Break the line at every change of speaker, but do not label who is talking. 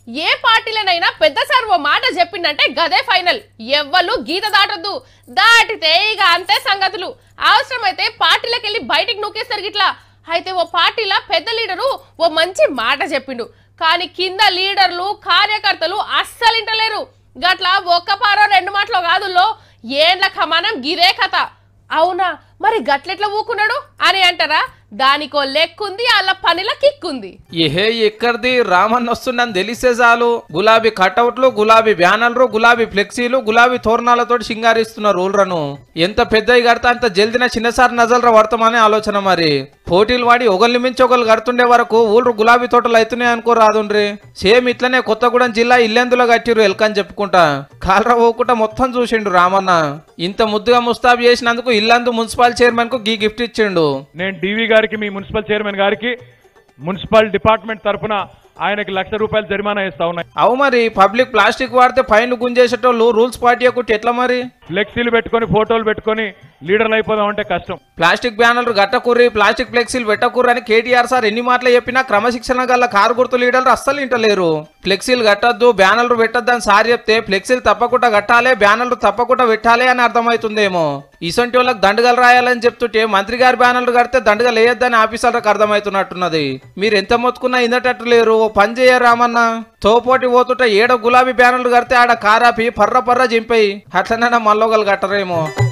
ఏ పార్టీలనైనా పెద్ద సార్ ఓ మాట చెప్పిండంటే గదే ఫైనల్ ఎవ్వరు గీత దాటొద్దు దాటితే ఇక అంతే సంగతులు అవసరమైతే పార్టీలకు వెళ్ళి బయటికి నూకేస్తారు గిట్లా అయితే ఓ పార్టీల పెద్ద లీడరు ఓ మంచి మాట చెప్పిండు కానీ కింద లీడర్లు కార్యకర్తలు అస్సలు ఇంటలేరు గట్ల ఒక్క పారో రెండు మాటలో కాదుల్లో ఏండ్ల ఖమానం గిదే కథ అవునా మరి గట్లెట్లా ఊకున్నాడు అని అంటారా దానికో లెక్కుంది అలా పనిలా కిక్కుంది
ఏహే ఎక్కడిది రామన్ వస్తుండని తెలిస్తే చాలు గులాబీ కటౌట్లు గులాబీ బ్యానర్లు గులాబీ ఫ్లెక్సీలు గులాబీ తోరణాలతో సింగారిస్తున్నారు ఊళ్ళను ఎంత పెద్దవి కడతా అంత జల్దిన చిన్నసారి నజలరా పడతామనే ఆలోచన మరి పోటీలు వాడి ఒకరిని మించి ఒకరు కడుతుండే వరకు ఊళ్ళు గులాబీ తోటలు అవుతున్నాయి అనుకో రాదుండ్రి సేమ్ ఇట్లనే కొత్తగూడెం జిల్లా ఇల్లెందులో కట్టిరు ఎల్కని చెప్పుకుంటా కాలరా పోకుండా మొత్తం చూసిండు రామన్న ఇంత ముద్దుగా ముస్తాబు చేసినందుకు ఇల్లందు మున్సిపల్ చైర్మన్ కు గీ గిఫ్ట్ ఇచ్చిండు
నేను డీవీ గారికి మీ మున్సిపల్ చైర్మన్ గారికి మున్సిపల్ డిపార్ట్మెంట్ తరఫున ఆయనకి లక్ష రూపాయలు జరిమానా ఇస్తా ఉన్నాయి
అవు మరి పబ్లిక్ ప్లాస్టిక్ వాడితే ఫైన్ గుంజేసేటోళ్ళు రూల్స్ పార్టీ ఒకటి ఎట్లా మరి
ఫ్లెక్సీలు పెట్టుకొని ఫోటోలు పెట్టుకొని లీడర్లు అయిపోదాం అంటే కష్టం
ప్లాస్టిక్ బ్యానర్లు గట్టకూర్రి ప్లాస్టిక్ ఫ్లెక్సీలు పెట్టకూర్రి అని కేటీఆర్ సార్ ఎన్ని మాటలు చెప్పినా క్రమశిక్షణ గల కారు గుర్తు లీడర్లు అస్సలు ఇంటలేరు ఫ్లెక్సీలు కట్టద్దు బ్యానర్లు పెట్టద్దు అని సార్ చెప్తే ఫ్లెక్సీలు తప్పకుండా కట్టాలి బ్యానర్లు తప్పకుండా పెట్టాలి అని అర్థమవుతుందేమో ఇసంటి వాళ్ళకి దండగలు రాయాలని చెప్తుంటే మంత్రి గారి బ్యానర్లు కడితే దండగలు వేయొద్దని ఆఫీసర్లకు అర్థమవుతున్నట్టున్నది మీరు ఎంత మొత్తుకున్నా ఇందటట్టు లేరు ఓ పని చేయరు రామన్న తోపోటి పోతుంటే ఏడ గులాబీ బ్యానర్లు కడితే ఆడ కారాపి పర్ర పర్ర జింపయి అట్లనైనా మల్లోగలు కట్టరేమో